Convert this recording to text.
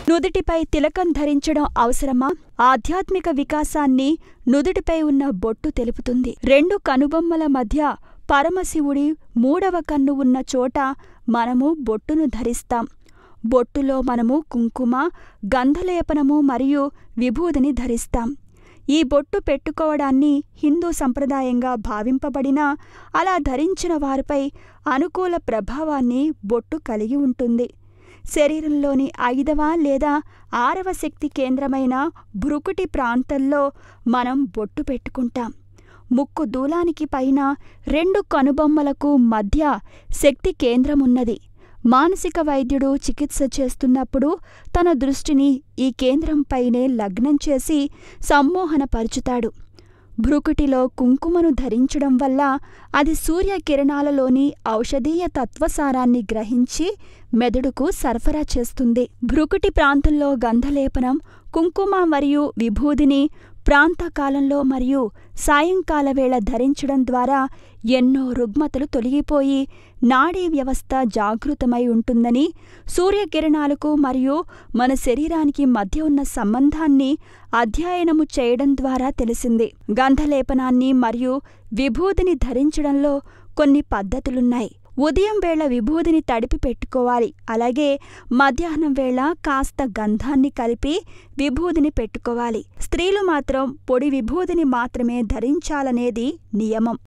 నుదుటిపై తిలకం ధరించడం అవసరమా ఆధ్యాత్మిక వికాసాన్ని నుదుటిపై ఉన్న బొట్టు తెలుపుతుంది రెండు కనుబొమ్మల మధ్య పరమశివుడి మూడవ కన్ను ఉన్న చోట మనము బొట్టును ధరిస్తాం బొట్టులో మనము కుంకుమ గంధలేపనము మరియు విభూదిని ధరిస్తాం ఈ బొట్టు పెట్టుకోవడాన్ని హిందూ సంప్రదాయంగా భావింపబడినా అలా ధరించిన వారిపై అనుకూల ప్రభావాన్ని బొట్టు కలిగి ఉంటుంది శరీరంలోని ఐదవ లేదా ఆరవ శక్తి కేంద్రమైన భృకుటి ప్రాంతంలో మనం బొట్టు పెట్టుకుంటాం ముక్కు దూలానికి పైన రెండు కనుబొమ్మలకు మధ్య శక్తి కేంద్రమున్నది మానసిక వైద్యుడు చికిత్స చేస్తున్నప్పుడు తన దృష్టిని ఈ కేంద్రంపైనే లగ్నం చేసి సమ్మోహనపరుచుతాడు భ్రుకుటిలో కుంకుమను ధరించడం వల్ల అది సూర్యకిరణాలలోని ఔషధీయ తత్వసారాన్ని గ్రహించి మెదడుకు సరఫరా చేస్తుంది భ్రుకుటి ప్రాంతంలో గంధలేపనం కుంకుమ మరియు విభూదిని ప్రాంతకాలంలో మరియు సాయంకాల వేళ ధరించడం ద్వారా ఎన్నో రుగ్మతలు తొలగిపోయి నాడీ వ్యవస్థ జాగృతమై ఉంటుందని సూర్యకిరణాలకు మరియు మన శరీరానికి మధ్య ఉన్న సంబంధాన్ని అధ్యయనము చేయడం ద్వారా తెలిసింది గంధలేపనాన్ని మరియు విభూదిని ధరించడంలో కొన్ని పద్ధతులున్నాయి ఉదయం వేళ విభూదిని తడిపి పెట్టుకోవాలి అలాగే మధ్యాహ్నం వేళ కాస్త గంధాన్ని కలిపి విభూదిని పెట్టుకోవాలి స్త్రీలు మాత్రం పొడి విభూదిని మాత్రమే ధరించాలనేది నియమం